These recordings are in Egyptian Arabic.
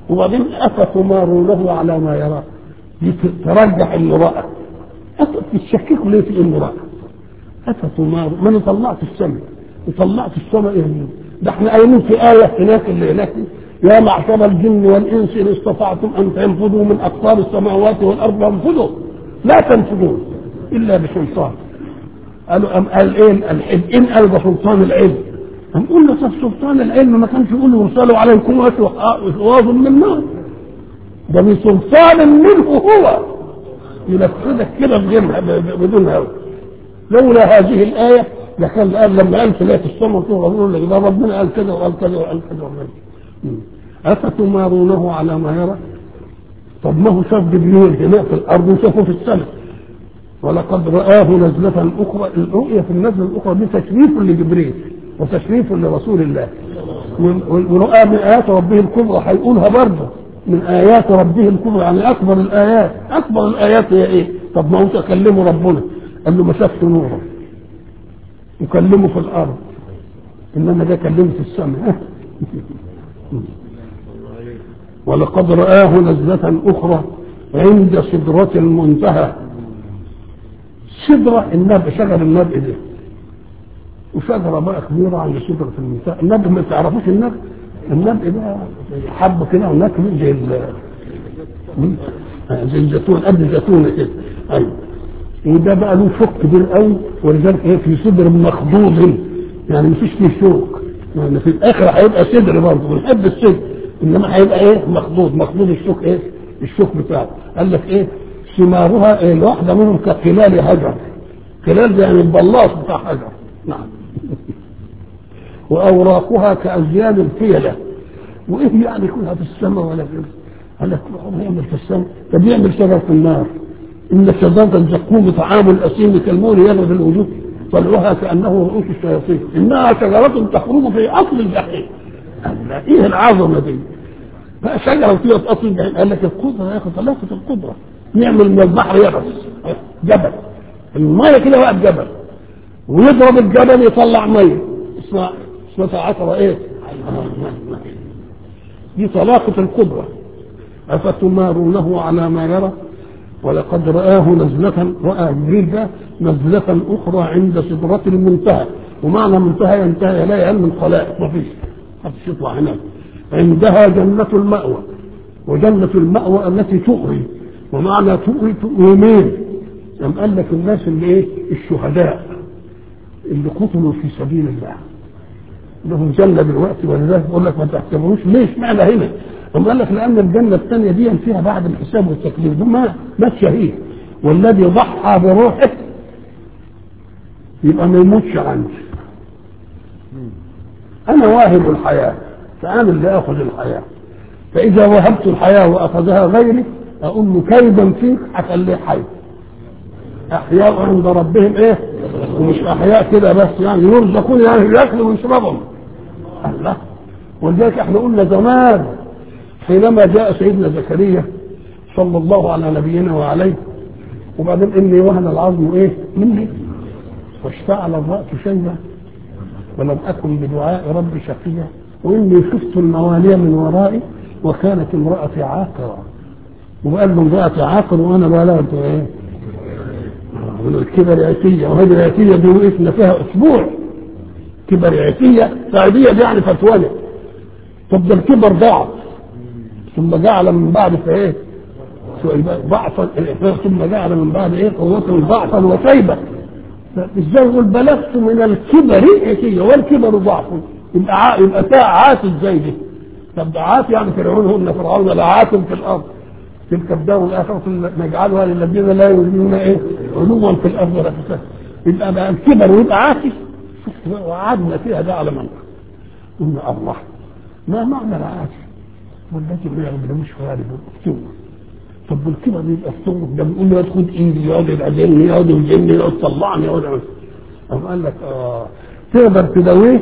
وبعدين افتمارونه على ما يرى دي ترجح انه راى تشككوا ليه في انه راى افتمار ما انا طلعت السماء وطلعت السماء ايه ده احنا قايلين في آية هناك اللي هناك يا معشر الجن والإنس إن استطعتم أن تنفذوا من أقطار السماوات والأرض فانفذوا لا تنفذون إلا بسلطان قالوا أم قال إيه الحب إن قال بسلطان العلم أم قلنا طب سلطان العلم ما كانش يقول يرسلوا عليكم وشواظ من نار ده بسلطان منه هو ينفذك كده بدون هوى لولا هذه الآية لكان قال لما قال في ليله السماء تقول لك ده ربنا قال كذا وقال كذا وقال كذا وقال افتمارونه على ما يرى طب ما هو شاف جبريل هنا في الارض وشافه في السماء ولقد رآه نزلة أخرى الرؤية في النزلة الأخرى دي تشريف لجبريل وتشريف لرسول الله ورؤى من آيات ربه الكبرى هيقولها برضه من آيات ربه الكبرى يعني أكبر الآيات أكبر الآيات هي إيه؟ طب ما هو تكلمه ربنا قال له مسكت نوره وكلمه في الارض انما ده كلمه في السماء ولقد رآه نزلة أخرى عند سدرة المنتهى سدرة النبء شجر النبء ده وشجرة بقى كبيرة عند سدرة المنتهى النبء ما تعرفوش النبء النبء ده حب كده ونكل زي ال زي الزيتون قد الزيتونة كده أيوه وده بقى له شوك كبير قوي ولذلك ايه في صدر مخضوض يعني مفيش فيه شوك يعني في الاخر هيبقى صدر برضه بنحب الصدر انما هيبقى ايه مخضوض مخضوض الشوك ايه الشوك بتاعه قال لك ايه ثمارها ايه الواحده منهم كخلال هجر خلال يعني البلاط بتاع حجر نعم واوراقها كازيان الفيله وايه يعني كلها في السماء ولا في قال لك يعمل في السماء طب يعمل شجر في النار إن شجرة الزقوم طعام الأثيم كالمول يغرف الوجود طلعها كأنه رؤوس الشياطين إنها شجرة تخرج في أصل الجحيم إيه العظمة دي بقى شجرة فيها في أصل الجحيم قال لك القدرة يا أخي طلاقة القدرة نعمل من البحر يبس جبل المية كده وقت جبل ويضرب الجبل يطلع مية اسمها اسمها عشرة ايه دي طلاقة القدرة أفتمارونه على ما يرى ولقد رآه نزلة رأى جبريل ده نزلة أخرى عند سدرة المنتهى ومعنى منتهى ينتهي لا يعلم الخلائق ما فيش محدش يطلع هناك عندها جنة المأوى وجنة المأوى التي تؤوي ومعنى تؤوي تؤوي مين؟ أم قال لك الناس اللي ايه؟ الشهداء اللي قتلوا في سبيل الله لهم جنة دلوقتي ولذلك بقول لك ما تعتبروش ليش معنى هنا؟ أم قال لك لأن الجنة الثانية دي فيها بعد الحساب والتكليف ده ما ما شهيد والذي ضحى بروحه يبقى ما يموتش عندي أنا واهب الحياة فأنا اللي آخذ الحياة فإذا وهبت الحياة وأخذها غيري أقول له كيدا فيك هخليه حي أحياء عند ربهم إيه ومش أحياء كده بس يعني يرزقون يعني ياكلوا ويشربوا الله ولذلك احنا قلنا زمان حينما جاء سيدنا زكريا صلى الله على نبينا وعليه وبعدين اني وهن العظم ايه مني واشتعل الراس شيبا ولم اكن بدعاء ربي شقيا واني خفت الموالي من ورائي وكانت امرأتي عاقرة وقال له امرأتي عاقر وانا بلغت ايه من الكبر عتية وهذه العتية دي وقفنا فيها اسبوع كبر عتية سعيدية دي يعني فتوانة طب ده الكبر ضعف ثم جعل من بعد في ايه ضعفا ثم جعل من بعد ايه قوة ضعفا وشيبة ازاي يقول بلغت من الكبر عتية والكبر ضعف يبقى ع... يبقى ساعة عات ازاي دي طب ده عات يعني فرعون هن فرعون لعات في الارض تلك الدار الاخرة نجعلها للذين لا يريدون ايه علوا في الارض ولا فساد يبقى بقى الكبر ويبقى عاتي وقعدنا فيها ده على منطق قلنا الله ما معنى العاتي والذي ما يعملوش غالب السوء طب بالكبر يبقى السوء ده بيقول له خد ايدي يقعد يبعدني يقعد يجني يقعد يطلعني يقعد قام قال لك اه تقدر تداويه؟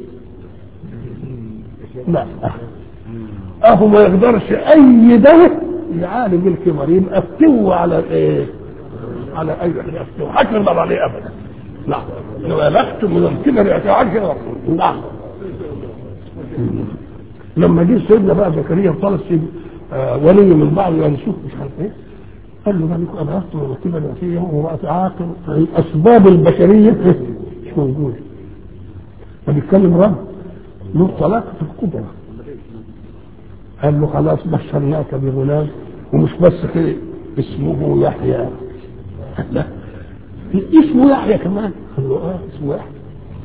لا اهو ما يقدرش اي دواء يعالج الكبر يبقى استوى على ايه؟ على اي حاجه استوى حاجه يقدر عليه ابدا نعم لو بلغت من الكبر يتعجل نعم لما جه سيدنا بقى زكريا وطلب سيد آه ولي من بعض يرثوه مش عارف ايه قال له ذلك ابهرت وكبر فيه وامرأة عاقل الاسباب البشريه مش موجوده فبيتكلم رب له طلاق في القدره قال له خلاص بشرناك بغلام ومش بس كده اسمه يحيى لا اسمه يحيى كمان قال له اه اسمه يحيى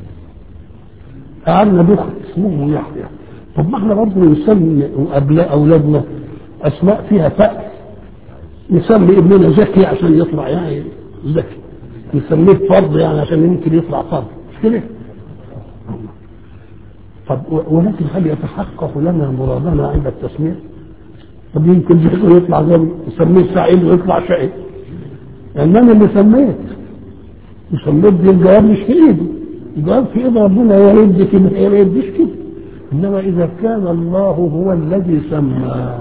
قعدنا نخرج اسمه يحيى طب ما احنا برضه نسمي ابناء اولادنا اسماء فيها فأس نسمي ابننا زكي عشان يطلع يعني زكي نسميه فرض يعني عشان يمكن يطلع فرض مش كده؟ طب ولكن هل يتحقق لنا مرادنا عند التسمية؟ طب يمكن زكي يطلع زي نسميه سعيد ويطلع شقي لان انا اللي سميت وسميت دي الجواب مش في ايدي الجواب في ايد ربنا هو يدي كده هي ما يديش كده انما اذا كان الله هو الذي سمى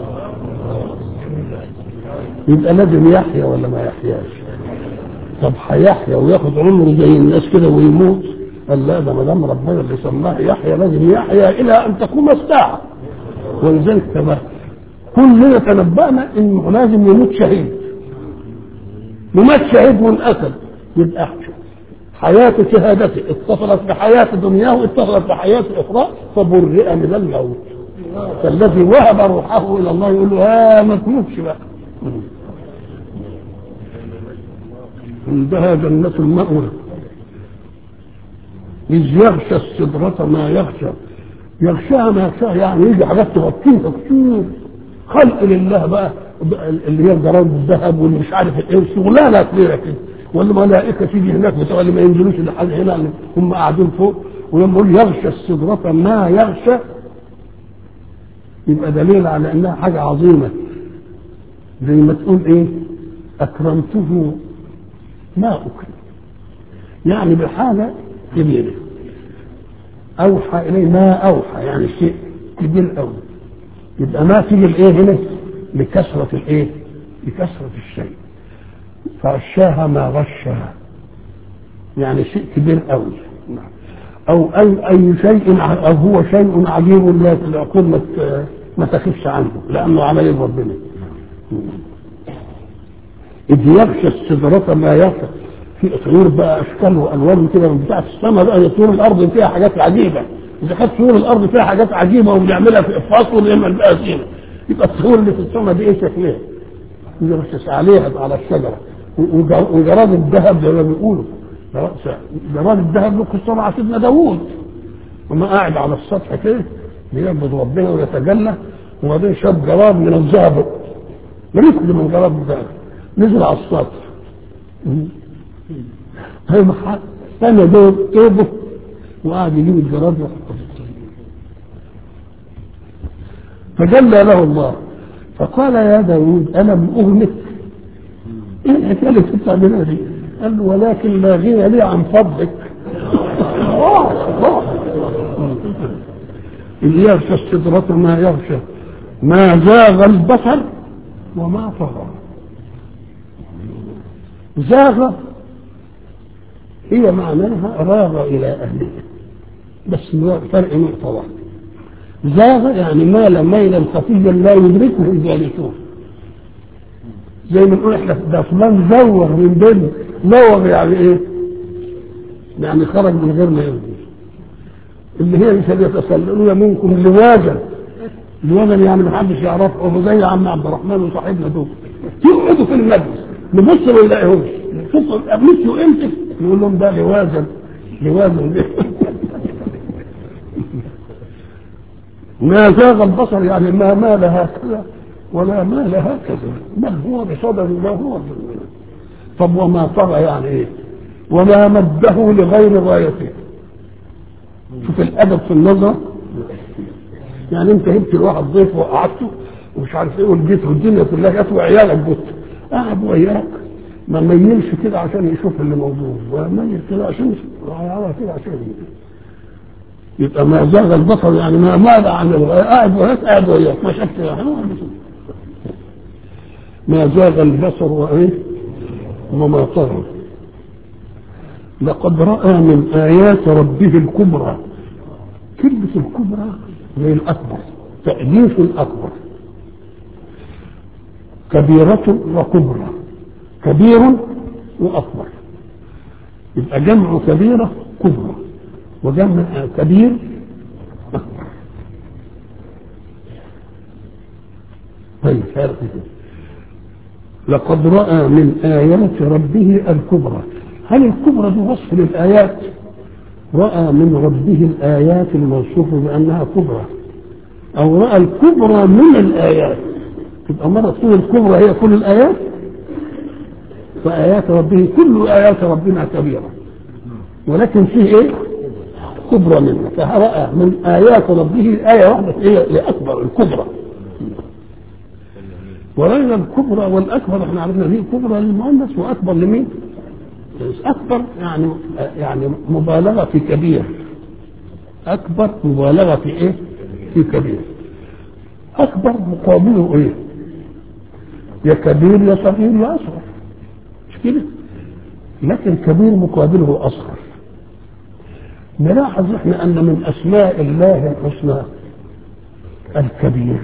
يبقى لازم يحيى ولا ما يحياش طب هيحيى وياخد عمره زي الناس كده ويموت قال لا ده ما دام ربنا اللي سماه يحيى لازم يحيى الى ان تقوم الساعه ولذلك تبقى كلنا تنبأنا انه لازم يموت شهيد ومات شهيد وانقتل يبقى حياة شهادته اتصلت بحياة دنياه اتصلت بحياة أخرى فبرئ من الموت فالذي وهب روحه إلى الله يقول له ها ما تموتش بقى عندها جنة المأوى إذ يغشى السدرة ما يغشى يغشاها ما يغشاها يعني يجي حاجات تغطيها كتير خلق لله بقى اللي هي الجراد الذهب واللي مش عارف ايه شغلانه كبيره كده والملائكه تيجي هناك بتوع اللي ما ينزلوش لحد هنا هم قاعدين فوق ولما يقول يغشى السدرة ما يغشى يبقى دليل على انها حاجه عظيمه زي ما تقول ايه اكرمته ما اكرم يعني بحاجه كبيره اوحى اليه ما اوحى يعني شيء كبير قوي يبقى ما تيجي الايه هنا لكثره الايه لكثره الشيء فغشاها ما غشها يعني شيء كبير قوي او اي اي شيء او هو شيء عجيب لا العقول ما ما تخفش عنه لانه عمل ربنا اذ يغشى السدرة ما يغشى في طيور بقى اشكال والوان كده من بتاعت السماء بقى طيور الارض فيها حاجات عجيبه اذا كانت طيور الارض فيها حاجات عجيبه وبنعملها في افاص ونعمل بقى زينه يبقى الطيور اللي في السماء دي ايه شكلها؟ يغشش عليها على الشجره وجراد الذهب زي ما بيقولوا جراد الذهب له قصه مع سيدنا داوود وما قاعد على السطح كده بيعبد ربنا ويتجلى وبعدين شاف جراد من الذهب ركض من جراد الذهب نزل على السطح استنى دور توبه وقعد يجيب الجراد ويحطه في الطريق فجلى له الله فقال يا داود ألم أغنك ايه الحكايه اللي بتعملها دي؟ قال له ولكن لا غنى لي عن فضلك. إذ يغشى السدرة ما يغشى ما زاغ البصر وما طغى. زاغ هي معناها راغ إلى أهله بس فرق نقطة واحدة. زاغ يعني مال ميلا خفيا لا يدركه الجالسون. زي ما نقول احنا ده فلان زوغ من بينه زوغ يعني ايه؟ يعني خرج من غير ما يوجد اللي هي مش يتسللون منكم لواجا لواجا يعني ما حدش يعرفه زي عم عبد الرحمن وصاحبنا دول يقعدوا في المجلس نبص ما نلاقيهمش شوف مشوا امتى نقول لهم ده لواجا لواجا ما زاغ البصر يعني ما مال هكذا ولا مال هكذا بل هو بصدد ما هو طب وما طغى يعني ايه وما مده لغير غايته شوف الادب في النظره يعني انت جبت الواحد ضيف وقعدته ومش عارف ايه والبيت والدنيا كلها جت وعيالك جت قاعد وياك ما ميلش كده عشان يشوف اللي موجود ولا ميل كده عشان يعرف كده عشان يبقى ما زاغ البصر يعني ما مال عن الغاية قاعد وياك قاعد وياك ما شفت ما زاغ البصر وايه وما طغى لقد راى من ايات ربه الكبرى كلمه الكبرى زي الأكبر تأليف الأكبر كبيرة وكبرى كبير وأكبر يبقى جمع كبيرة كبرى وجمع كبير أكبر طيب فرق كده لقد رأى من آيات ربه الكبرى هل الكبرى دي وصف للآيات رأى من ربه الآيات الموصوفة بأنها كبرى أو رأى الكبرى من الآيات تبقى مرة تكون الكبرى هي كل الآيات فآيات ربه كل آيات ربنا كبيرة ولكن فيه إيه؟ كبرى منها فرأى من آيات ربه آية واحدة هي لأكبر الكبرى ورأينا الكبرى والأكبر احنا عرفنا فيه كبرى للمؤنث وأكبر لمين؟ أكبر يعني يعني مبالغة في كبير أكبر مبالغة في إيه؟ في كبير أكبر مقابله إيه؟ يا كبير يا صغير يا أصغر مش كده؟ لكن كبير مقابله أصغر نلاحظ احنا أن من أسماء الله الحسنى الكبير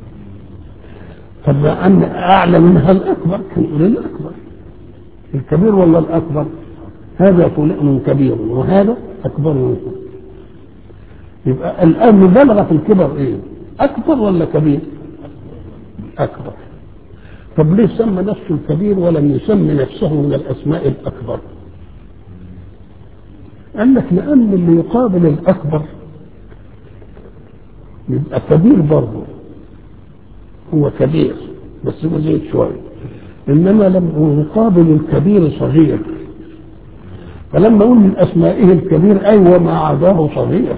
فبما أن أعلى منها الأكبر كنقول الأكبر الكبير ولا الأكبر هذا فلان كبير وهذا أكبر منه يبقى الآن مبالغة في الكبر إيه أكبر ولا كبير أكبر طب ليه سمى نفسه الكبير ولم يسمي نفسه من الأسماء الأكبر قال لك لأن اللي يقابل الأكبر يبقى كبير برضه هو كبير بس هو زيد شوية إنما لما يقابل الكبير صغير فلما أقول من أسمائه الكبير أيوة ما عداه صغير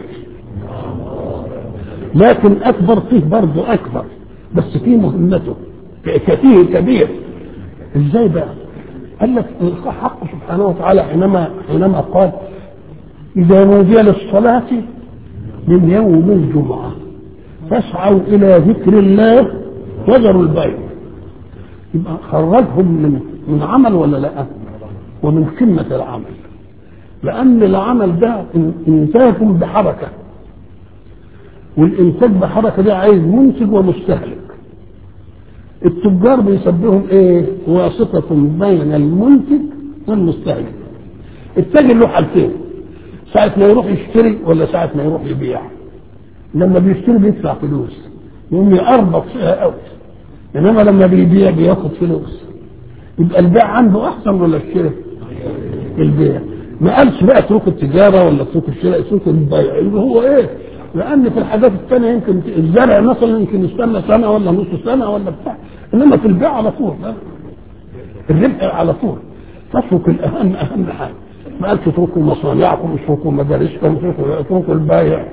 لكن أكبر فيه برضه أكبر بس فيه مهمته كثير كبير إزاي بقى؟ قال لك الحق سبحانه وتعالى حينما حينما قال إذا نودي للصلاة من يوم الجمعة فاسعوا إلى ذكر الله وذروا البيع يبقى خرجهم من من عمل ولا لا؟ ومن قمة العمل لأن العمل ده إنتاج بحركة والإنتاج بحركة ده عايز منتج ومستهلك التجار بيسبهم إيه؟ واسطة بين المنتج والمستهلك التاجر له حالتين ساعة ما يروح يشتري ولا ساعة ما يروح يبيع لما بيشتري بيدفع فلوس يقوم يقربط فيها قوي انما لما بيبيع بياخد فلوس يبقى البيع عنده احسن ولا الشراء؟ البيع ما قالش بقى اترك التجاره ولا اترك الشراء اترك البيع اللي هو ايه؟ لان في الحاجات الثانيه يمكن الزرع مثلا يمكن يستنى سنه ولا نص سنه ولا بتاع انما في البيع على طول الربح على طول تترك الاهم اهم حاجه ما قالش اتركوا مصانعكم اتركوا مدارسكم اتركوا البايع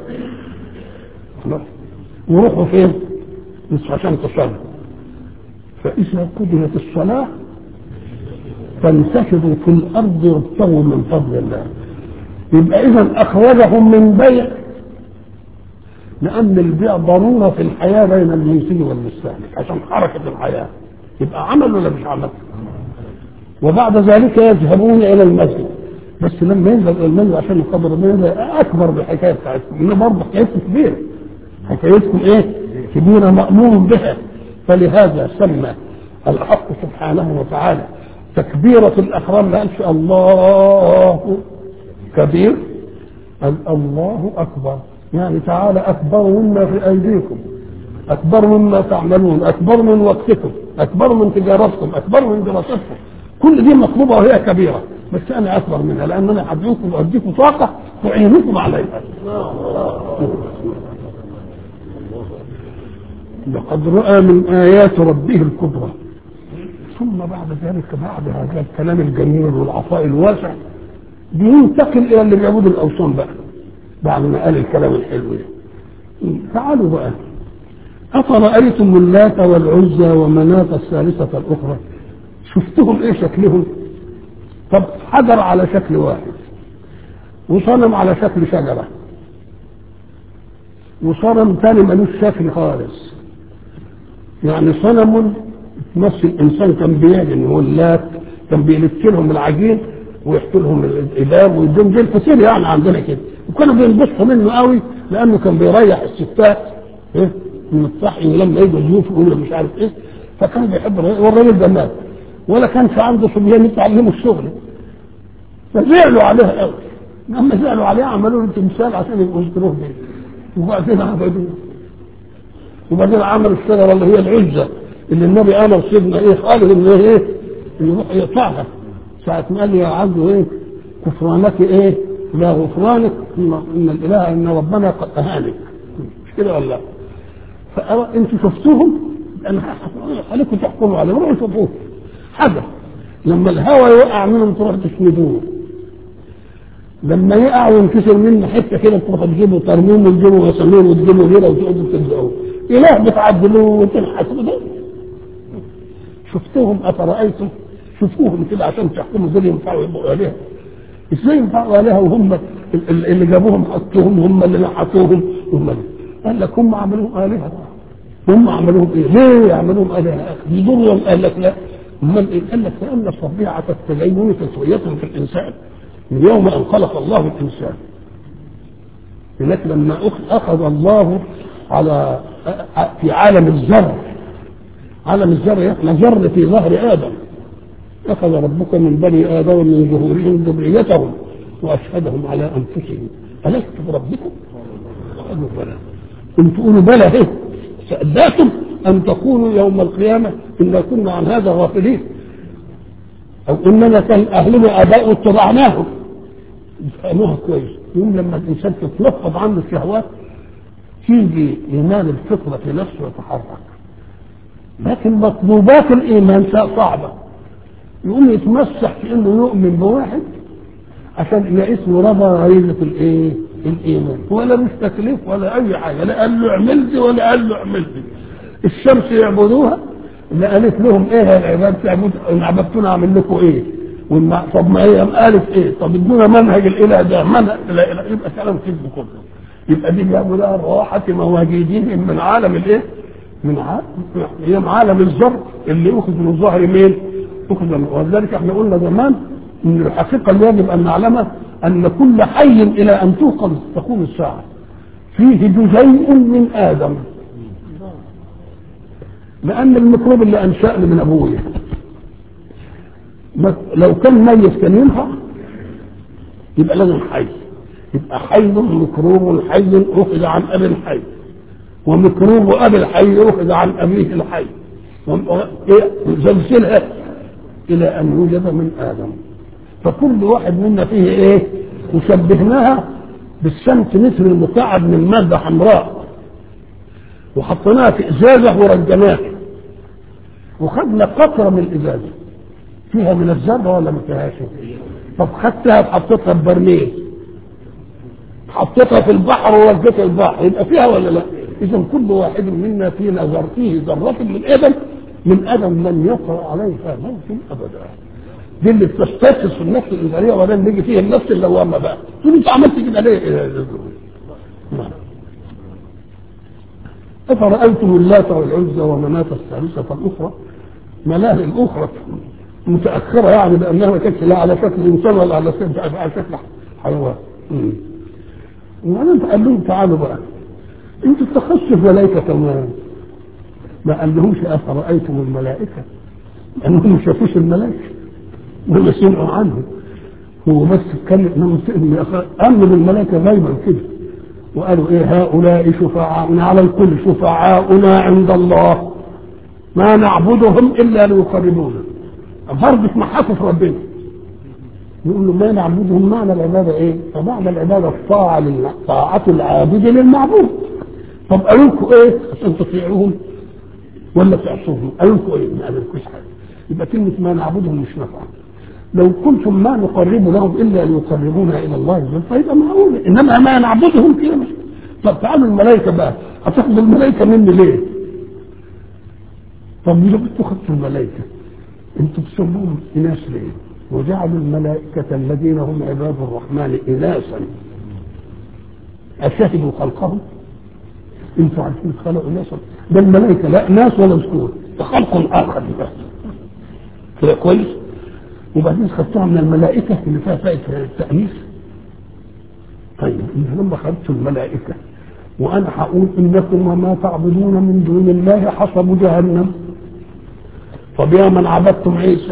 وروحوا فين؟ عشان تصلوا فإذا قضيت الصلاة فانتشروا في الأرض وابتغوا من فضل الله يبقى إذا أخرجهم من بيع لأن البيع ضرورة في الحياة بين المنتج والمستهلك عشان حركة الحياة يبقى عمل ولا مش عمل؟ وبعد ذلك يذهبون إلى المسجد بس لما ينزل إلى المسجد عشان يقدر المسجد أكبر بالحكاية بتاعتكم إن برضه حكايتكم كبيرة حكايتكم إيه؟ كبيرة مأمور بها فلهذا سمى الحق سبحانه وتعالى تكبيرة الأحرام ما قالش الله كبير قال الله أكبر يعني تعالى أكبر مما في أيديكم أكبر مما تعملون أكبر من وقتكم أكبر من تجارتكم أكبر من دراستكم كل دي مطلوبة وهي كبيرة بس أنا أكبر منها لأن أنا هدعوكم وأديكم طاقة تعينكم عليها لقد رأى من آيات ربه الكبرى ثم بعد ذلك بعد هذا الكلام الجميل والعطاء الواسع بينتقل إلى اللي بيعبدوا الأوثان بقى بعد ما قال الكلام الحلو ده تعالوا بقى أفرأيتم اللات والعزى ومناة الثالثة الأخرى شفتهم إيه شكلهم طب حجر على شكل واحد وصنم على شكل شجرة وصنم تاني ملوش شكل خالص يعني صنم تمثل انسان كان بيعجن واللات كان بيلف لهم العجين ويحط لهم الإباب ويديهم زي الفسيل يعني عندنا كده وكانوا بينبسطوا منه قوي لانه كان بيريح الستات ايه من الصحي ولما يجوا ضيوف يقولوا مش عارف ايه فكان بيحب الراجل والراجل ده مات ولا كانش عنده صبيان يتعلموا الشغل فزعلوا عليه قوي لما زعلوا عليه عملوا له تمثال عشان يبقوا يشتروه بيه وبعدين عبدوه وبعدين عملوا الشجره اللي هي العزه اللي النبي امر سيدنا ايه خالد انه ايه يروح يقطعها ساعة ما قال لي يا عبد ايه كفرانك ايه لا غفرانك ان إن الاله ان ربنا قد اهانك مش كده ولا لا فانتوا شفتوهم انا خليكم تحكموا عليهم روحوا شوفوه حدث لما الهوى يوقع منهم تروح تسندوه لما يقع وينكسر منه حته كده تروح تجيبوا ترميم وتجيبوا مسامير وتجيبوا غيره وتقعدوا تلزقوه اله بتعدلوه وتنحسبوا ده شفتوهم افرايتم شوفوهم كده عشان تحكموا دول ينفعوا يبقوا الهه ازاي ينفعوا الهه وهم ال- اللي جابوهم حطوهم هم اللي نحتوهم هم اللي قال لك هم عملوهم الهه هم عملوهم ايه؟ ليه عملوهم الهه؟ يضرهم قال لك لا امال ايه؟ قال لك لان الطبيعه التدين تسويه في الانسان من يوم ان خلق الله الانسان هناك لما أخ- اخذ الله على في عالم الذر عالم الذر احنا ذر في ظهر ادم اخذ ربك من بني ادم من ظهورهم ذريتهم واشهدهم على انفسهم الست بربكم قالوا بلى قلت تقولوا بلى ايه صدقتم ان تقولوا يوم القيامه انا كنا عن هذا غافلين او اننا كان اهلنا اباء اتبعناهم فهموها كويس يوم لما الانسان تتلفظ عنه الشهوات تيجي ايمان الفطره في نفسه يتحرك لكن مطلوبات الايمان صعبه يقوم يتمسح في انه يؤمن بواحد عشان يبقى اسمه رضى غريزه الايه؟ الايمان ولا مش تكليف ولا اي حاجه لا قال له اعمل دي ولا قال له اعمل دي الشمس يعبدوها لا قالت لهم ايه يا العباد تعبد ان عبدتونا اعمل لكم ايه؟ والمع... طب ما هي قالت ايه؟ طب ادونا منهج الاله ده منهج لا اله يبقى كلام كذب كله يبقى دي جابوا لها راحه مواجدين من عالم الايه؟ من عالم هي عالم الذر اللي اخذ من ظهر مين؟ اخذ من ولذلك احنا قلنا زمان ان الحقيقه اللي يجب ان نعلمها ان كل حي الى ان توقظ تقوم الساعه فيه جزيء من ادم لان الميكروب اللي انشأني من ابويا لو كان ميت كان ينفع يبقى لازم حي يبقى حي ميكروب حي اخذ عن ابي الحي وميكروب ابي الحي اخذ عن ابيه الحي سلسلها الى ان يوجد من ادم فكل واحد منا فيه ايه وشبهناها بالسنتيمتر المكعب من ماده حمراء وحطيناها في ازازه ورجناها وخدنا قطره من الازازه فيها من الذره ولا ما فيهاش طب خدتها وحطيتها في برميل حطيتها في البحر ورجيتها البحر يبقى فيها ولا لا اذا كل واحد منا فينا ذر فيه ذره من ادم من ادم لم يقرا عليها موت ابدا دي اللي بتستفسر في النفس الانسانيه وبعدين نيجي فيها النفس اللوامه بقى تقول انت عملت كده ليه؟ أفرأيتم اللات والعزى ومناة الثالثة الأخرى مناه الأخرى متأخرة يعني بأنها ما كانتش لا على شكل إنسان ولا على شكل على شكل حيوان. وبعدين قال لهم تعالوا بقى أنتوا اتخذتوا الملائكة كمان ما قال لهمش أفرأيتم الملائكة لأنهم ما شافوش الملائكة ولا سمعوا عنهم هو بس اتكلم أمن الملائكة غيبا كده وقالوا ايه هؤلاء شفعاؤنا على الكل شفعاؤنا عند الله ما نعبدهم الا ليقربونا برضه محكوا في ربنا يقول له ما نعبدهم معنى العباده ايه؟ فمعنى العباده الطاعه لله طاعه العابد للمعبود طب قالوا لكم ايه عشان تطيعوهم ولا تعصوهم؟ قالوا لكم ايه؟ ما قالوا حاجه يبقى كلمه ما نعبدهم مش نافعه لو كنتم ما نقرب لهم الا ليقربونا الى الله زلفى فيبقى معقول انما ما نعبدهم كده مش طب تعالوا الملائكه بقى هتاخدوا الملائكه مني ليه؟ طب لو انتوا خدتوا الملائكه انتوا بتسموهم اناث ليه؟ وجعلوا الملائكة الذين هم عباد الرحمن إناثا أشهدوا خلقهم؟ انتوا عارفين خلقوا ناسا ده الملائكة لا ناس ولا ذكور ده خلق آخر بس كده كويس؟ وبعدين خدتها من الملائكة اللي فيها فائدة التأنيث طيب لما خدت الملائكة وأنا هقول إنكم وما تعبدون من دون الله حصب جهنم طب يا من عبدتم عيسى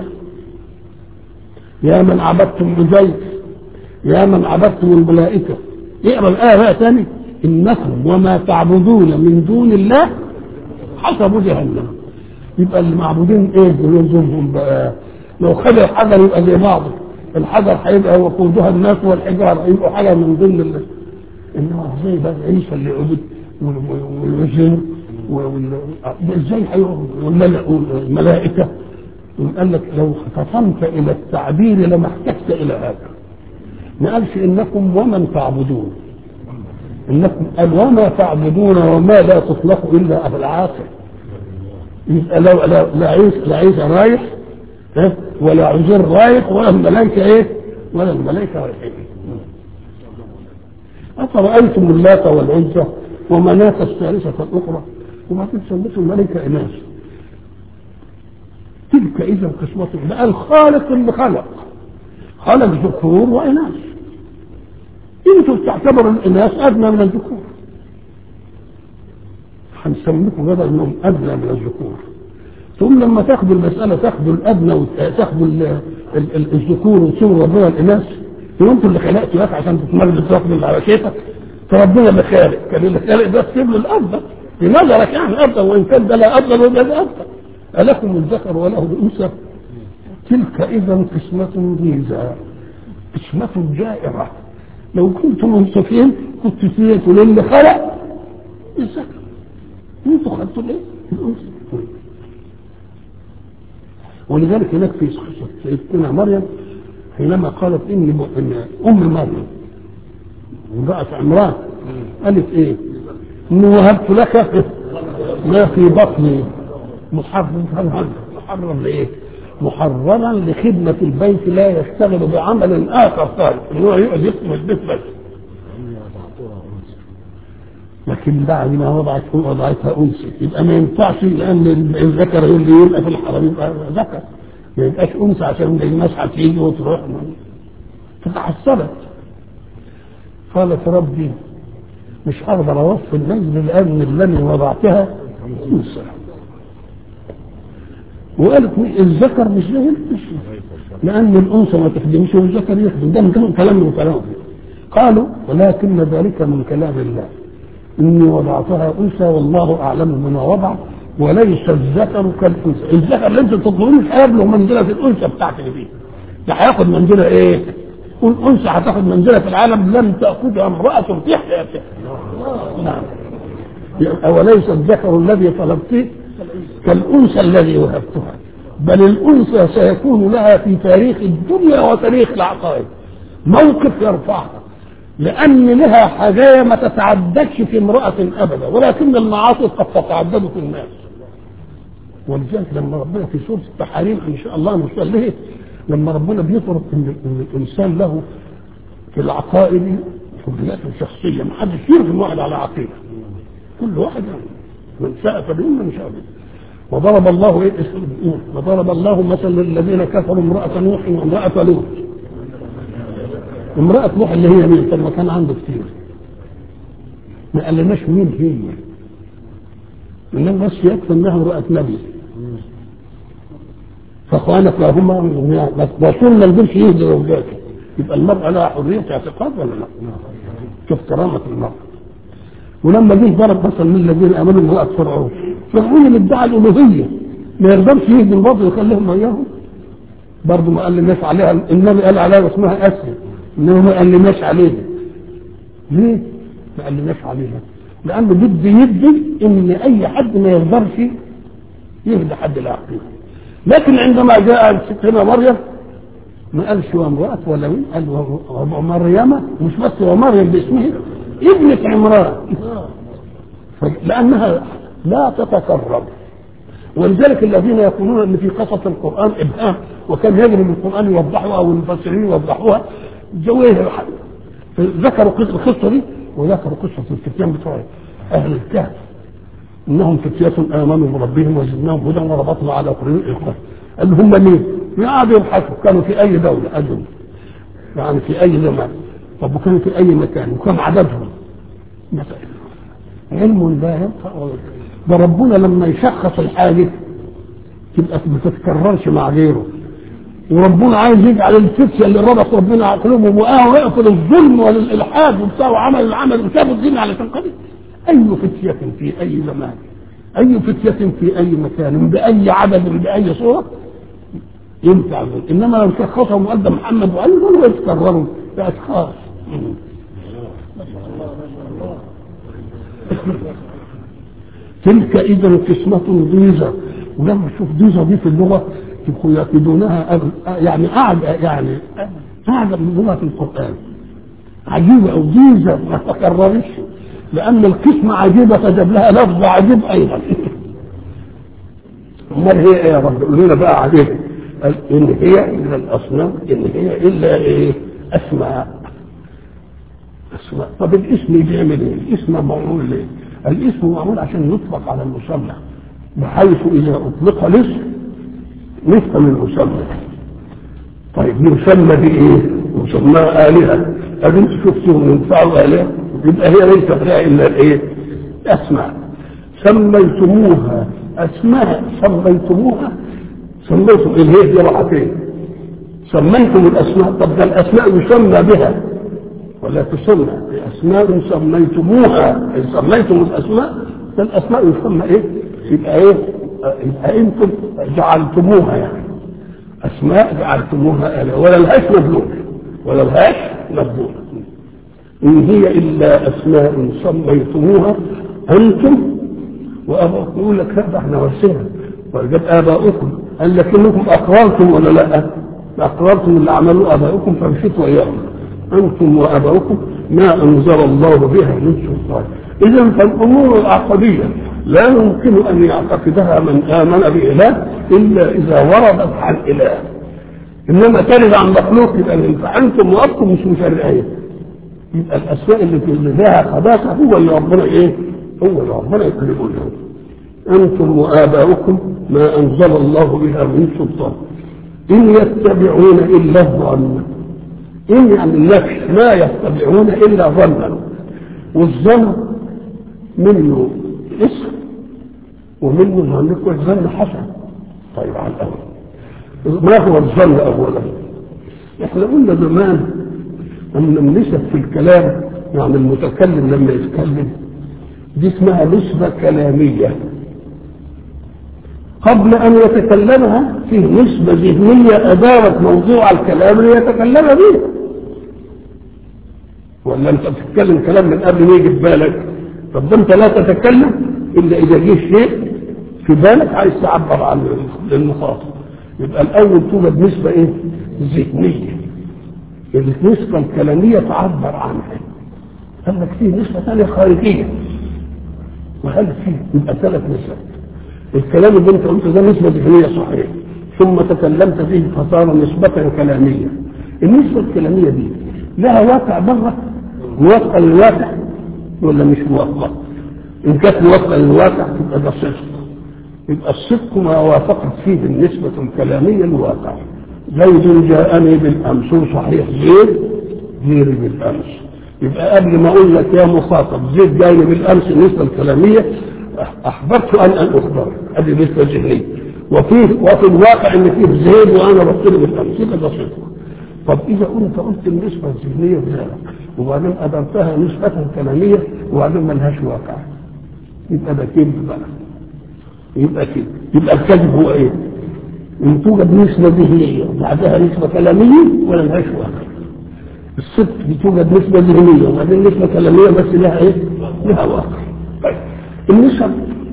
يا من عبدتم عزيز يا من عبدتم الملائكة اقرا الآية بقى تاني إنكم وما تعبدون من دون الله حسب جهنم يبقى المعبودين ايه يلزمهم بقى لو خد الحجر يبقى زي بعضه الحجر هيبقى وقودها الناس والحجار هيبقوا حاجه من ضمن الله انما ازاي بقى عيسى اللي عبد والوزير ازاي والملائكه قال لك لو فطنت الى التعبير لما احتجت الى هذا ما قالش انكم ومن تعبدون انكم قال وما تعبدون وما لا تطلق الا اهل العاصر يبقى لا لا لا عيسى لا عيسى رايح ها ولا عزير رايح ولا الملائكه ايه ولا الملائكه رايحين أفرأيتم اللات والعزى ومناة الثالثة الأخرى وبعدين سميتم الملائكة إناث تلك إذا قسمة بقى الخالق اللي خلق خلق ذكور وإناث انتوا بتعتبروا الإناث أدنى من الذكور هنسميكم بدل انهم ادنى من الذكور ثم لما تاخدوا المساله تاخدوا الادنى وتاخدوا الذكور وتصيروا ربنا الاناث هو انتوا اللي خلقتوا ناس عشان تتمرد تاخدوا على كيفك فربنا اللي خالق كان اللي خالق ده تسيب له الافضل في نظرك يعني افضل وان كان ده لا افضل وده ده افضل الكم الذكر وله الانثى تلك اذا قسمه ضيزى قسمه جائره لو كنتم منصفين كنت سيئتوا للي خلق الذكر انتوا خدتوا الايه؟ الانثى ولذلك هناك في قصه سيدتنا مريم حينما قالت اني م... ان ام مريم امراه عمران قالت ايه؟ اني وهبت لك ما في بطني محرم محرم لايه؟ محررا لخدمة البيت لا يشتغل بعمل آخر خالص إن هو يقعد يخدم البيت بس لكن بعد ما وضعت وضعتها انثى يبقى ما ينفعش لان الذكر اللي يبقى في الحرم يبقى ذكر ما يبقاش انثى عشان الناس هتيجي وتروح فتحصلت قالت ربي مش هقدر اوفي النجم لان الذي وضعتها انثى وقالت الذكر مش زي لان الانثى ما تخدمش والذكر يخدم ده كلام من كلام قالوا ولكن ذلك من كلام الله إني وضعتها أنثى والله أعلم بما وضع وليس الذكر كالأنثى الذكر اللي أنت تطلبه مش هيبلغ منزلة الأنثى بتاعتك دي ده هياخد منزلة إيه؟ والأنثى هتاخد منزلة في العالم لم تأخذها امرأة في حياتها نعم وليس الذكر الذي طلبته كالأنثى الذي وهبتها بل الأنثى سيكون لها في تاريخ الدنيا وتاريخ العقائد موقف يرفعها لأن لها حاجة ما تتعددش في امرأة أبدا ولكن المعاصي قد تتعدد في الناس ولذلك لما ربنا في سورة التحريم إن شاء الله نصليه لما ربنا بيطرق إن, إن الإنسان له في العقائد حرياته الشخصية ما حدش يرغم واحد على عقيدة كل واحد يعني من شاء فليؤمن من شاء وضرب الله ايه وضرب الله مثلا للذين كفروا امرأة نوح وامرأة لوط امرأة نوح اللي هي مين؟ طب ما كان عنده كتير. ما قالناش مين هي. إنما بس يكفي إنها امرأة نبي. فاخوانك لهما رسولنا البنت يهدي زوجاته. يبقى المرأة لها حرية اعتقاد ولا لا؟ شوف كرامة المرأة. ولما جه ضرب مثلا من الذين امنوا امرأة فرعون. فرعون اللي ادعى الألوهية ما يقدرش يهدي الباطل ويخليهم وياهم. برضه ما قال للناس عليها النبي قال عليها اسمها اسيا انه ما قالناش عليها ليه؟ ما قالناش عليها لانه بده يدي ان اي حد ما يقدرش يهدى حد العقيده لكن عندما جاء ستنا مريم ما قالش وامرأة ولا مين قال ومريم مش بس ومريم باسمها ابنة عمران لأنها لا تتكرر ولذلك الذين يقولون ان في قصص القران ابهام وكان يجري من القران يوضحوها والمفسرين يوضحوها جويه ذكروا القصه دي وذكروا قصه الفتيان بتوع اهل الكهف انهم فتيات امنوا بربهم وزدناهم هدى وربطنا على قلوبهم قال هم مين؟ قعدوا يبحثوا كانوا في اي دوله قالوا يعني في اي زمان طب وكانوا في اي مكان وكم عددهم مثلا علم لا ينفع ده ربنا لما يشخص الحاجه تبقى ما تتكررش مع غيره وربنا عايز يجعل الفتية اللي ربط ربنا على قلوبهم وقعوا يقفل الظلم والالحاد وبتاع وعمل العمل وسابوا الدين علشان قبل اي فتية في اي زمان اي فتية في اي مكان باي عدد باي صورة ينفع انما لو شخصهم وقال ده محمد وقال دول يتكرروا باشخاص تلك اذا قسمة ضيزة ولما تشوف ضيزة دي في اللغة يبقوا يأكدونها يعني أعجب يعني أعجب من لغة القرآن عجيبة أو ضيزة ما تكررش لأن القسمة عجيبة فجاب لها لفظ عجيب أيضا أمال هي إيه يا رب قول لنا بقى عجيب إن هي إلا الأصنام إن هي إلا إيه أسماء أسماء طب الاسم بيعمل إيه؟ الاسم معمول ليه؟ الاسم معمول عشان يطلق على المسمى بحيث إذا أطلق الاسم نفهم المسمى طيب يسمى بإيه؟ مسمى آلهة أدي أنت شفتهم ينفعوا آلهة يبقى هي ليس فيها إلا الإيه؟ أسماء سميتموها أسماء سميتموها سميتم الهيه دي راحتين سميتم الأسماء طب ده الأسماء يسمى بها ولا تسمى بأسماء سميتموها إن سميتم الأسماء فالأسماء يسمى إيه؟ يبقى إيه؟ يبقى أنتم جعلتموها يعني أسماء جعلتموها آلهة ولا لهاش مدلول ولا لهاش مدلول إن هي إلا أسماء سميتموها أنتم وأباؤكم يقول لك لا ده احنا ورثنا وجاب آباؤكم قال لكنكم أقررتم ولا لا؟ أقررتم اللي عملوه آباؤكم فمشيتوا وإياهم أنتم وآباؤكم ما أنزل الله بها من سلطان إذا فالأمور العقدية لا يمكن أن يعتقدها من آمن بإله إلا إذا وردت عن إله إنما ترد عن مخلوق يبقى فأنتم وأبكم مش مشرعين يبقى الأسماء اللي في لها خباثة هو اللي ربنا إيه؟ هو اللي ربنا يكلمه لهم أنتم وآباؤكم ما أنزل الله بها من سلطان إن يتبعون إلا الظن إن يعني النفس ما يتبعون إلا ظنا والظن منه اسم ومنه ظنك والظن حسن طيب على الأول ما هو الظن أولا احنا قلنا زمان أن النسب في الكلام يعني المتكلم لما يتكلم دي اسمها نسبة كلامية قبل أن يتكلمها فيه نسبة ذهنية أدارت موضوع الكلام ليتكلم به ولا أنت بتتكلم كلام من قبل ما يجي في بالك طب ده أنت لا تتكلم إلا إذا جه شيء في بالك عايز تعبر عن للمخاطب يبقى الأول توجد نسبة إيه؟ ذهنية النسبة الكلامية تعبر عنها قال لك فيه نسبة ثانية خارجية وهل فيه يبقى ثلاث نسب الكلام اللي انت قلته ده نسبة ذهنية صحيح ثم تكلمت فيه فصار نسبة كلامية النسبة الكلامية دي لها واقع بره موافقة للواقع ولا مش موافقة إن كانت موافقة للواقع تبقى ده صدق يبقى الصدق ما وافقت فيه النسبة الكلامية الواقع زيد جاءني بالأمس صحيح زيد غيري بالأمس يبقى قبل ما أقول لك يا مخاطب زيد جاي بالأمس النسبة الكلامية احببت ان ان اخبر هذه نسبه ذهنيه وفي وفي الواقع ان فيه زيد وانا بطلب بالامس يبقى ده صدق طب اذا انت قلت النسبه الذهنيه بذلك وبعدين ادرتها نسبه كلاميه وبعدين ما لهاش واقع يبقى ده كذب بقى يبقى كذب يبقى الكذب هو ايه؟ ان توجد نسبه ذهنيه وبعدها نسبه كلاميه ولا لهاش واقع الصدق بتوجد نسبه ذهنيه وبعدين نسبه كلاميه بس لها ايه؟ لها واقع طيب النسب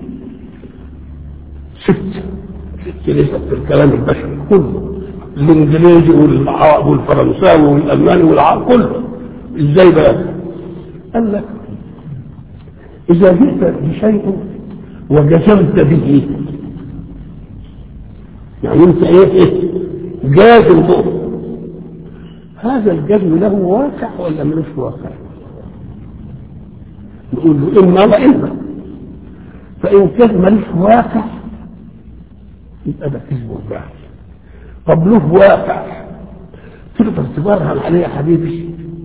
ست ست نسب في الكلام البشري كله الانجليزي والعرب والفرنساوي والالماني والعرب كله ازاي بقى؟ قال لك اذا جئت بشيء وجزمت به يعني انت ايه ايه جازم به هذا الجزم له واقع ولا ملوش واقع؟ نقول له اما واما فإن كان ملوش واقع يبقى ده كذب وجهل طب له واقع تقدر تبرهن عليه يا حبيبي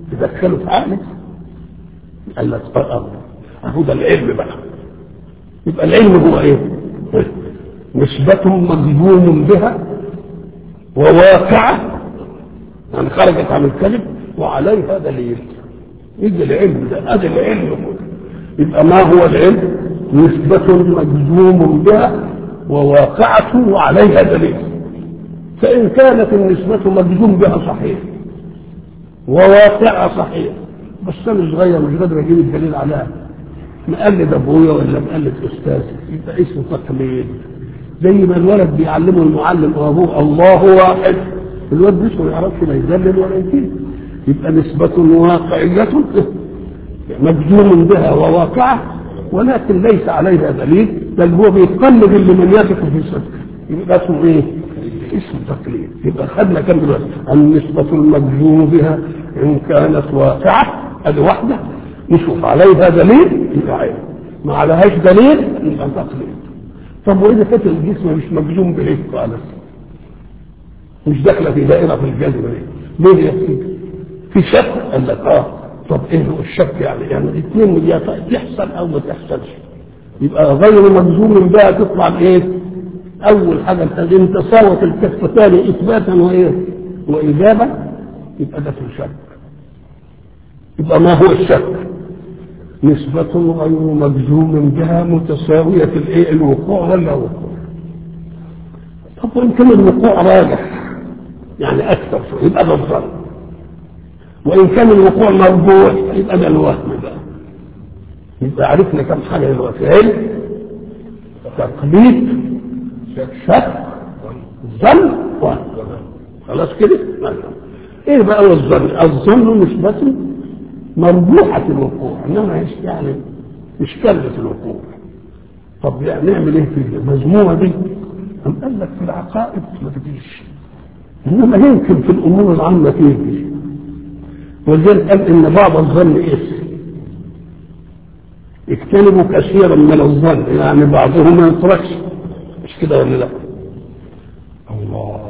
تدخله في عقلك قال لك اه اهو ده العلم بقى يبقى العلم هو ايه؟ نسبة مجزوم بها وواقعة يعني خرجت عن الكذب وعليها دليل يجي العلم ده ادي العلم كله يبقى ما هو العلم؟ نسبة مجزوم بها وواقعة وعليها دليل فإن كانت النسبة مجزوم بها صحيح وواقعة صحيح بس أنا صغير مش قادر أجيب الدليل عليها مقلد أبويا ولا مقلد أستاذ يبقى اسمه تقليد زي ما الولد بيعلمه المعلم وأبوه الله واحد الولد لسه ما يعرفش لا يدلل ولا يجيب يبقى نسبة واقعية مجزوم بها وواقعة ولكن ليس عليها دليل بل هو بيتقلد اللي من يثق في صدقه يبقى اسمه ايه؟ اسم تقليد يبقى خدنا كم دلوقتي النسبة المجزوم بها إن كانت واقعة هذه واحدة نشوف عليها دليل يبقى عين ما عليهاش دليل يبقى تقليد طب وإذا كانت الجسم مش مجزوم به خالص مش داخلة في دائرة في الجذب ليه؟ ليه يا سيدي؟ في شك قال لك اه طب ايه هو الشك يعني يعني الاثنين يا تحصل او ما تحصلش يبقى غير مجزوم بها تطلع بايه؟ اول حاجه ان تساوت الكفتان اثباتا وايه؟ واجابه يبقى ده في الشك يبقى ما هو الشك؟ نسبة غير مجزوم بها متساوية الايه؟ الوقوع ولا وقوع؟ طب وان كان الوقوع راجح يعني اكثر يبقى ده الظن وان كان الوقوع مرجوح يبقى ده الوهم بقى يبقى عرفنا كم حاجه دلوقتي علم تقليد شك ظن وهم خلاص كده ايه بقى هو الظن الظن نسبة مرجوحة الوقوع انما يعني مش كلمة الوقوع طب يعني نعمل ايه في المجموعة دي؟ أم قال لك في العقائد ما تجيش انما يمكن في الامور العامة تيجي ولذلك قال ان بعض الظن اسم اجتنبوا كثيرا من الظن يعني بعضهم ما يتركش مش كده ولا لا الله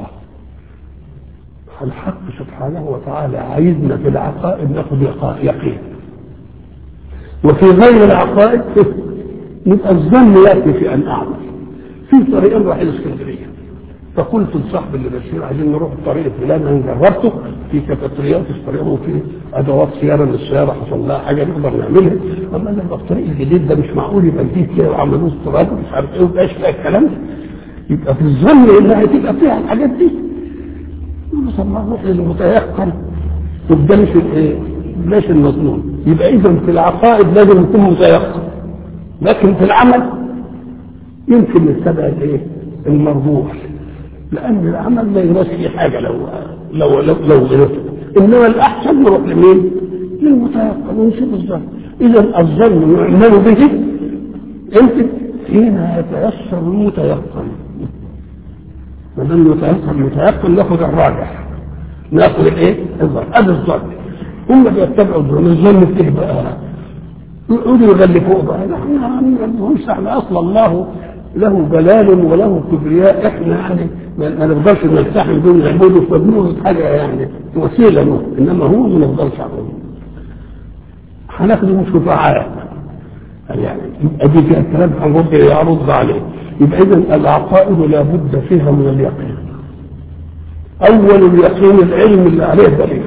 الحق سبحانه وتعالى عايزنا في العقائد ناخذ يقين وفي غير العقائد يبقى الظن ياتي في ان اعمل في طريقين راح الاسكندريه فقلت لصاحب اللي بشير عايزين نروح الطريق الفلاني انا جربته في كافيتريات استريحوا وفي ادوات صيانه للسياره حصل لها حاجه نقدر نعملها اما انا الطريق الجديد ده مش معقول يبقى جديد كده وعملوه استراد مش عارف ايه ومبقاش فيها الكلام ده يبقى في الظن انها تبقى فيها الحاجات دي طب ما نروح للمتيقن وده مش الايه؟ مش المظنون يبقى اذا في العقائد لازم يكون متيقن لكن في العمل يمكن نتبع الايه؟ المرجوح لان العمل ما يناس فيه حاجه لو لو لو, لو غلط انما الاحسن نروح لمين؟ للمتيقن ونشوف الظن اذا الظن يعمل به انت حين يتيسر المتيقن ما دام يتيقن المتيقن ناخذ الراجح ناخذ الايه؟ الظن ادي الظن هم بيتبعوا الظن الظن فيه بقى يقعدوا يغلفوه بقى نحن احنا اصلا الله له جلال وله كبرياء احنا يعني ما نقدرش نستحمل دون نعبده فبنقول حاجه يعني وسيله له انما هو ما نقدرش عليه هناخده شفعاء يعني يبقى دي كده كلام هنرد يرد عليه يبقى اذا العقائد لابد فيها من اليقين اول اليقين العلم اللي عليه دليل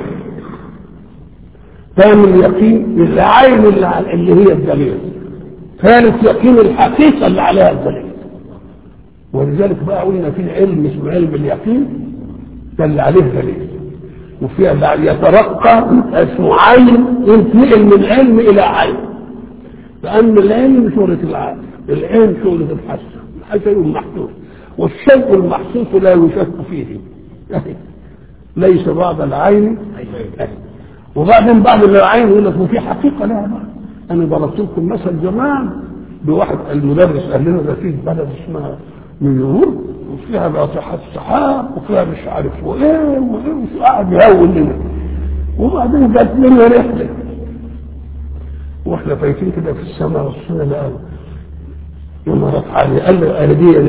ثاني اليقين العين اللي, اللي هي الدليل ثالث يقين الحقيقه اللي عليها الدليل ولذلك بقى قلنا في علم اسمه علم اليقين ده اللي عليه دليل وفيها بعد يترقى اسمه عين ينتقل من علم الى عين لان العلم شغله العقل العين شغله الحس الحس محسوس والشيء المحسوس لا يشك فيه ليس بعد العين وبعدين بعد العين يقول لك وفي حقيقه لها بقى انا ضربت لكم مثل زمان بواحد المدرس قال لنا ده في بلد اسمها نيويورك وفيها ناطحات سحاب وفيها مش عارف وايه وايه وقعد يهون لنا وبعدين جت لنا رحله واحنا فايتين كده في السماء والسنه لقى امارات عاليه قال له قال دي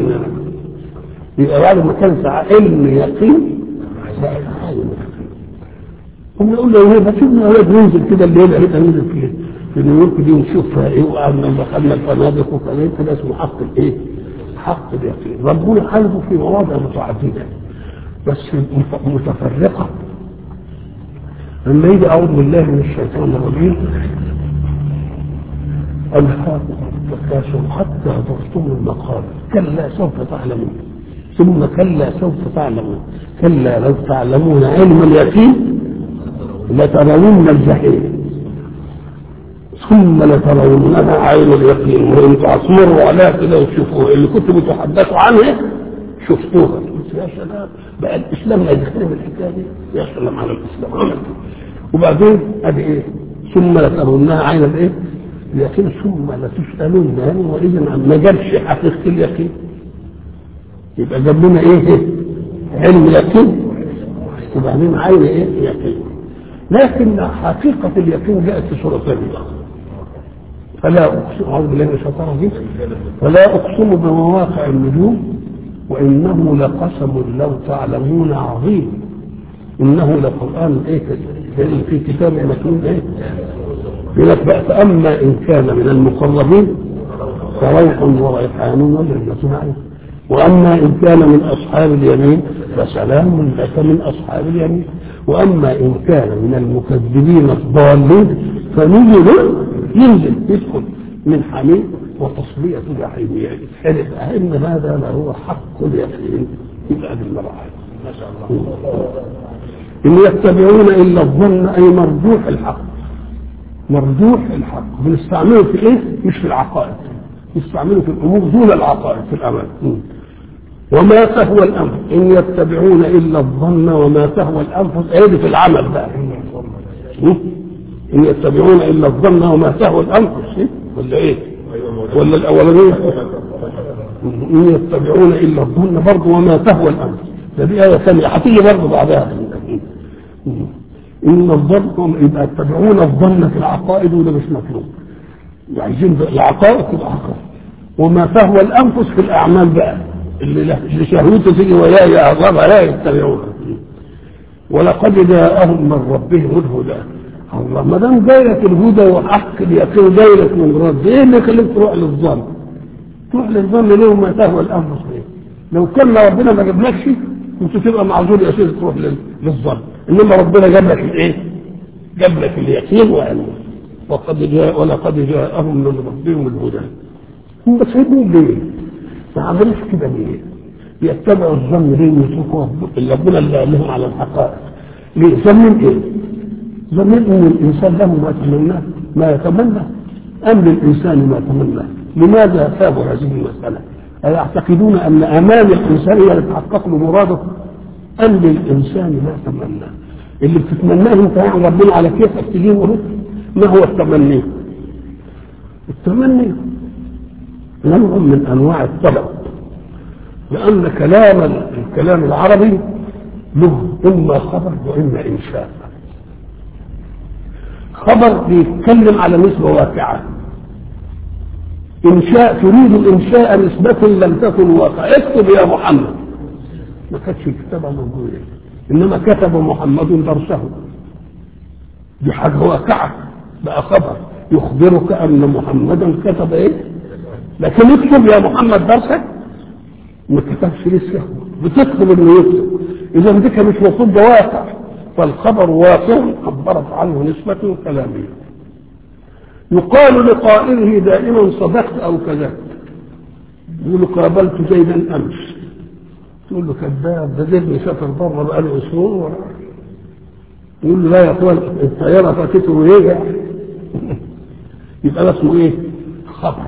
يبقى بعد ما كان علم يقين بقى عالم ونقول له ايه سيبنا اولاد ننزل كده الليله كده ننزل في في نيويورك دي ونشوفها ايه وقعدنا دخلنا الفنادق وكذا كده اسمه حق الايه؟ حق اليقين ربنا قلبه في مواضع متعدده بس متفرقه لما يجي اعوذ بالله من الشيطان الرجيم ألهاكم التكاثر حتى زرتم المقابر كلا سوف تعلمون ثم كلا سوف تعلمون كلا لو تعلمون علم اليقين لترون الجحيم ثم لترونها عين اليقين وان تعصمروا عليها كده وتشوفوها اللي كنتوا بتحدثوا عنها شفتوها قلت يا سلام بقى الاسلام لا يدخلهم الحكايه دي يا سلام على الاسلام عمل وبعدين ادي ايه ثم لترونها عين الايه اليقين ثم لتسالون يومئذ عن ما جابش حقيقه اليقين يبقى جاب لنا ايه علم يقين وبعدين عين ايه يقين لكن حقيقة اليقين جاءت في سورة ثانية فلا أقسم أعوذ بالله من الشيطان الرجيم فلا أقسم بمواقع النجوم وإنه لقسم لو تعلمون عظيم إنه لقرآن إيه في كتاب مكنون إيه يقول بقى فأما إن كان من المقربين فروح وريحان وجنة نعيم وأما إن كان من أصحاب اليمين فسلام لك من أصحاب اليمين وأما إن كان من المكذبين الضالين فنزل ينزل يدخل من حميم وتصلية جحيم يعني أن هذا لهو حق اليقين يبقى بالمراحل ما شاء الله إن يتبعون إلا الظن أي مرجوح الحق مرجوح الحق بنستعمله في إيه؟ مش في العقائد يستعمله في الامور دون العقائد في الامل وما تهوى الانفس ان يتبعون الا الظن وما تهوى الانفس ايه في العمل بقى ان يتبعون الا الظن وما تهوى الانفس ولا ايه ولا الاولانيه ان يتبعون الا الظن برضه وما تهوى الانفس ده دي ايه ثانيه هتيجي برضه بعدها ان الظن يبقى يتبعون الظن في العقائد وده مش مطلوب عايزين العقائد تبقى حقائق وما فهو الانفس في الاعمال بقى اللي اللي شهوته تيجي وياه يا الله لا يتبعونها ولقد جاءهم من ربهم الهدى الله ما دام جايلك الهدى وحق اليقين جايلك من رب ايه اللي يخليك تروح للظن؟ تروح للظن ليه وما تهوى الانفس ليه؟ لو كان ربنا ما جابلكش كنت تبقى معذور يا سيدي تروح للظن انما ربنا جاب لك الايه؟ جاب لك اليقين وعلمه وقد جاء ولقد جاءهم من ربهم الهدى هم سايبين ليه؟ ما عملوش كده ليه؟ يتبعوا الظن ليه ويتركوا اللي ربنا اللي قال لهم على الحقائق ليه؟ ظنين ايه؟ ظنين ان الانسان له ما يتمناه ما يتمنى ام للانسان ما يتمنى لماذا سابوا هذه المساله؟ أيعتقدون أن أمام الإنسان هي اللي تحقق له مراده أم للإنسان ما يتمنى اللي بتتمناه أنت يعني ربنا على كيفك تجيبه ما هو التمني التمني نوع من انواع الطلب لان كلام الكلام العربي له اما خبر واما انشاء خبر بيتكلم على نسبه واقعه انشاء تريد الانشاء نسبه لم تكن واقعه اكتب يا محمد ما كانتش الكتابه موجوده انما كتب محمد درسه دي حاجه واقعه بقى خبر يخبرك ان محمدا كتب ايه لكن اكتب يا محمد درسك ما كتبش لسه بتكتب انه يكتب اذا دي كان مش مفروض ده واقع فالخبر واقع عبرت عنه نسبة كلامية يقال لقائله دائما صدقت او كذبت يقول قابلت زيدا امس تقول له كذاب ده زيد مسافر بره بقاله اسبوع يقول له لا يا اخوان الطياره فاتته ورجع يبقى ده اسمه ايه؟ خبر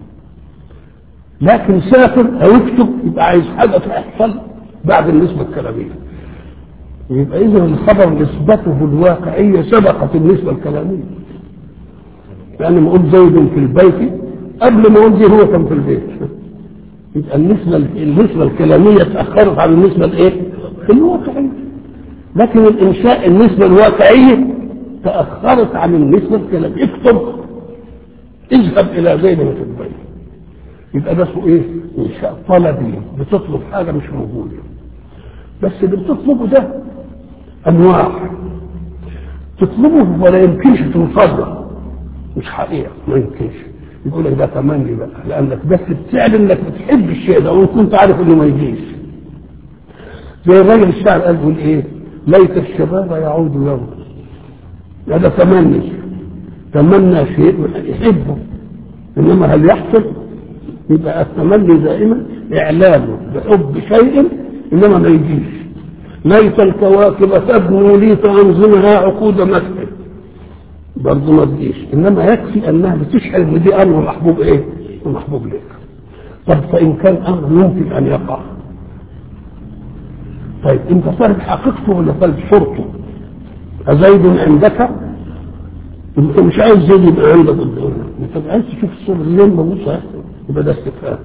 لكن سافر او يكتب يبقى عايز حاجه تحصل بعد النسبه الكلاميه يبقى اذا الخبر نسبته الواقعيه سبقت النسبه الكلاميه لان ما اقول زيد في البيت قبل ما اقول زي هو كان في البيت يبقى النسبه النسبه الكلاميه تاخرت عن النسبه الايه؟ الواقعيه لكن الانشاء النسبه الواقعيه تاخرت عن النسبه الكلاميه اكتب اذهب الى زيد في البيت يبقى ده اسمه ايه؟ انشاء طلبي بتطلب حاجه مش موجوده بس اللي بتطلبه ده انواع تطلبه ولا يمكنش توصل مش حقيقة ما يمكنش يقول لك ده تمني بقى لأنك بس بتعلن إنك بتحب الشيء ده وإن كنت عارف إنه ما يجيش زي الراجل الشاعر قال يقول إيه ليت الشباب يعود يوما هذا تمني تمنى شيء يحبه انما هل يحصل يبقى التمني دائما اعلانه بحب شيء انما ما يجيش ليت الكواكب تبنو لي فانظمها عقود مسح برضه ما تجيش انما يكفي انها بتشعر ان دي امر محبوب ايه؟ محبوب لك طب فان كان امر يمكن ان يقع طيب انت طالب حقيقته ولا طالب صورته؟ أزيد عندك انت مش عايز زيد يبقى عندك قدامك انت عايز تشوف الصورة اللي ما بص يبقى ده استفهام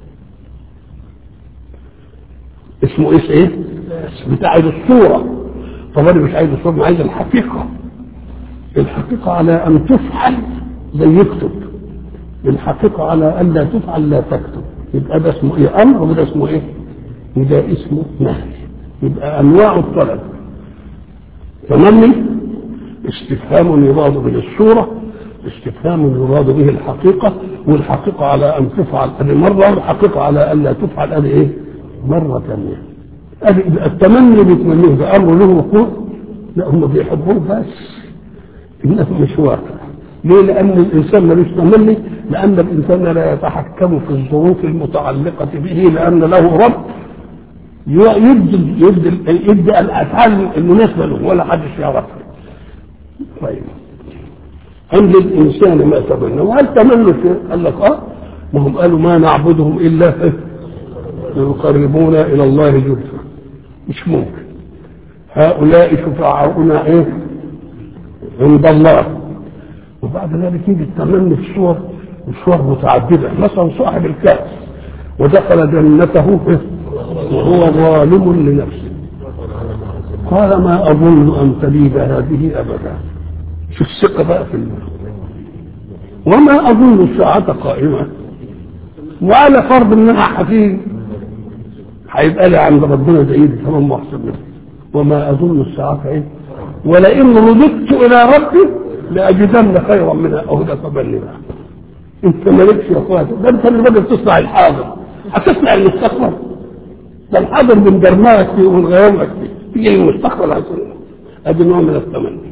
اسمه ايش ايه بتاع عايز الصورة طب انا مش عايز الصورة انا عايز الحقيقة الحقيقة على ان تفعل زي يكتب الحقيقة على ان لا تفعل لا تكتب يبقى ده اسمه ايه امر وده اسمه ايه وده اسمه نهي يبقى انواع الطلب تمني استفهام يراد به الصورة استفهام يراد به الحقيقة والحقيقة على أن تفعل هذه مرة والحقيقة على أن لا تفعل هذه إيه؟ مرة ثانية التمني بيتمنيه ده أمر له وقوع لا هم بيحبوه بس إنه مش واقع ليه؟ لأن الإنسان ملوش تمني لأن الإنسان لا يتحكم في الظروف المتعلقة به لأن له رب يبدي يبدي يبدي الافعال المناسبه له ولا حد يعرفها. طيب أم للإنسان ما تمنى وهل تمنوا شيء؟ قال لك اه ما هم قالوا ما نعبدهم إلا ليقربونا إلى الله زلفى مش ممكن هؤلاء شفعاؤنا إيه؟ عند الله وبعد ذلك يجي التمني في صور صور متعددة مثلا صاحب الكأس ودخل جنته وهو ظالم لنفسه قال ما أظن أن تليد هذه أبدا شوف الثقة بقى في الله وما أظن الساعة قائمة وعلى فرض إنها حفيظ هيبقى لي عند ربنا زي دي كمان محسن وما أظن الساعة إيه ولئن رددت إلى ربي لأجدن خيرا منها أو ده تبني بقى أنت مالكش يا أخواتي ده أنت اللي بدأت تصنع الحاضر هتصنع المستقبل ده الحاضر من درمائك فيه ومن غيامك فيه تيجي المستقبل هتصنع ادي نوع من التمني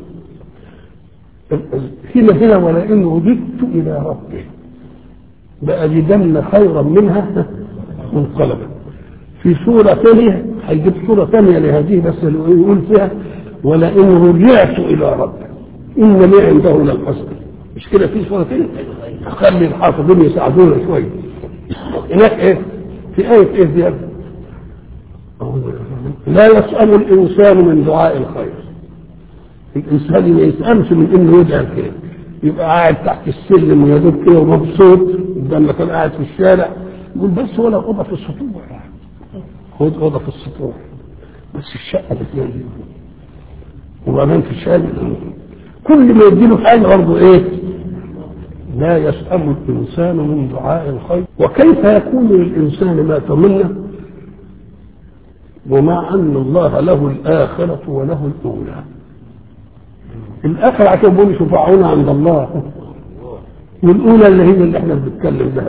هنا هنا ولئن رددت الى ربي لأجدن خيرا منها منقلبا في سورة ثانية هيجيب سورة ثانية لهذه بس اللي يقول فيها ولئن رجعت إلى ربي إن لي عنده للحسن مش كده في سورة ثانية خلي الحافظين يساعدونا شوية هناك إيه في آية إيه دي لا يسأل الإنسان من دعاء الخير الإنسان ما يسألش من إنه يدعي الخير يبقى قاعد تحت السلم ويدوب كده ومبسوط بدل ما كان قاعد في الشارع يقول بس ولا أوضة في السطوح خد أوضة في السطوح بس الشقة بتنزل وبعدين في الشارع كل ما يديله حاجة برضه إيه لا يسأل الإنسان من دعاء الخير وكيف يكون للإنسان ما تمنى ومع أن الله له الآخرة وله الأولى الآخرة عشان بيقول شفعونا عند الله والأولى اللي هي اللي احنا بنتكلم بها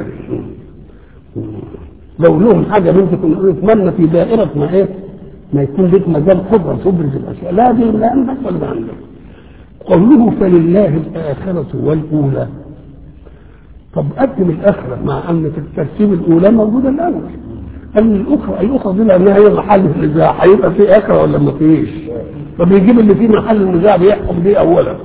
لو لهم حاجة بنت كنا نتمنى في دائرة ما ايه ما يكون لك مجال قدرة تبرز الأشياء لا دي لا عندك ولا عندك قوله فلله الآخرة والأولى طب قدم الآخرة مع أن في الترتيب الأولى موجودة الأول أن الأخرى الأخرى دي لأنها هي محل النزاع هيبقى في آخرة ولا ما فيش فبيجيب اللي فيه محل النزاع بيحكم بيه أولا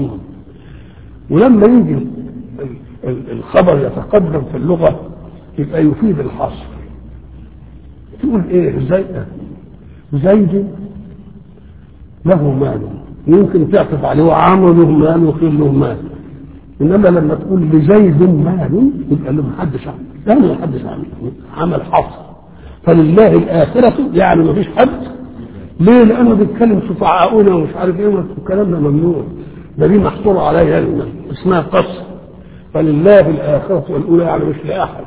ولما يجي الخبر يتقدم في اللغة يبقى يفيد الحصر تقول ايه زي زيد له مال يمكن تعطف عليه وعمر له مال وخير له مال انما لما تقول لزيد مال يبقى له محدش عمل لا محدش عمل عمل حصر فلله الاخره يعني ما فيش حد ليه؟ لانه بيتكلم شفعاؤنا ومش عارف ايه الكلام ده ممنوع ده دي محصور عليها اسمها قصر فلله الاخره والاولى يعني مش لاحد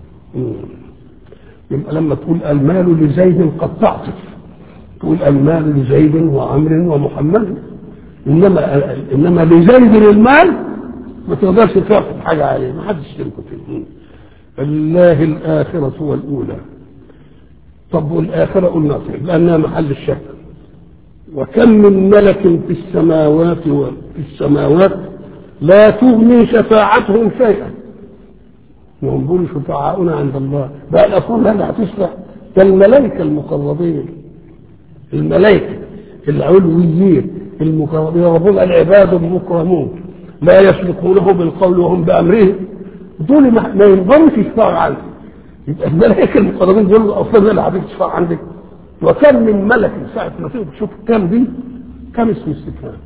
يبقى لما تقول المال لزيد قد تعطف تقول المال لزيد وعمر ومحمد انما انما لزيد المال ما تقدرش تاخد حاجه عليه ما حدش يمكن فيه لله الاخره والاولى طب والاخره قلنا طيب لانها محل الشك وكم من ملك في السماوات وفي السماوات لا تغني شفاعتهم شيئا وهم بيقولوا شفعاؤنا عند الله بقى الأصول هذا هتشفع ده الملائكة المقربين الملائكة العلويين المقربين ربنا العباد المكرمون لا يسبقونه بالقول وهم بأمره دول ما ما ينظروش يشفعوا عنه يبقى الملائكة المقربين دول أصلا اللي هتشفع عندك وكم من ملك ساعة ما تيجي تشوف كم دي كم اسم استفهام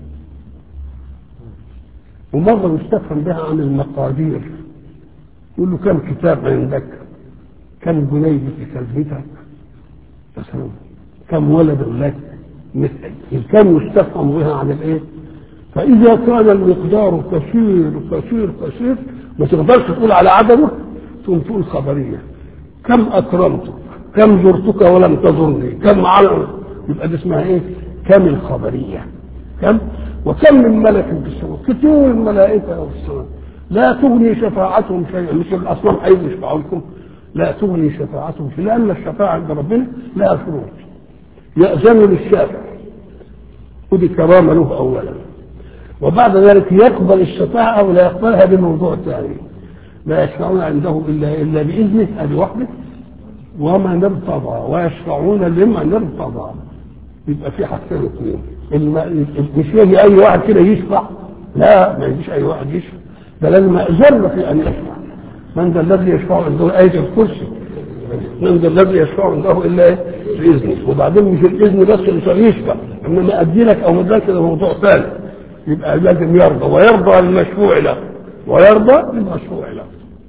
ومرة يستفهم بها عن المقادير يقول له كم كتاب عندك كم جنيه في كلمتك مثلا كم ولد لك كم يستفهم بها عن الايه فاذا كان المقدار كثير كثير كثير ما تقدرش تقول على عدده تقوم تقول خبريه كم اكرمتك كم زرتك ولم تزرني كم علم يبقى دي اسمها ايه كم الخبريه كم وكم من ملك في السماء كثير الملائكه في السماء لا تغني شفاعتهم شيئا مش الاصنام هيجوا يشفعوا لكم لا تغني شفاعتهم شيئا لان الشفاعه عند ربنا لها شروط يأذن للشافع ودي كرامه له اولا وبعد ذلك يقبل الشفاعه او لا يقبلها بموضوع ثاني لا يشفعون عنده الا الا باذنه هذه وحده ومن ارتضى ويشفعون لمن ارتضى يبقى في حاجتين اثنين مش يجي اي واحد كده يشفع لا ما يجيش اي واحد يشفع ده لازم يأذن في ان يشفع من ذا الذي يشفع عنده آية الكرسي من ذا الذي يشفع عنده الا ايه باذنه وبعدين مش الاذن بس اللي يشفع انما ادينك او مدرك ده موضوع ثاني يبقى لازم يرضى ويرضى المشفوع له ويرضى المشفوع له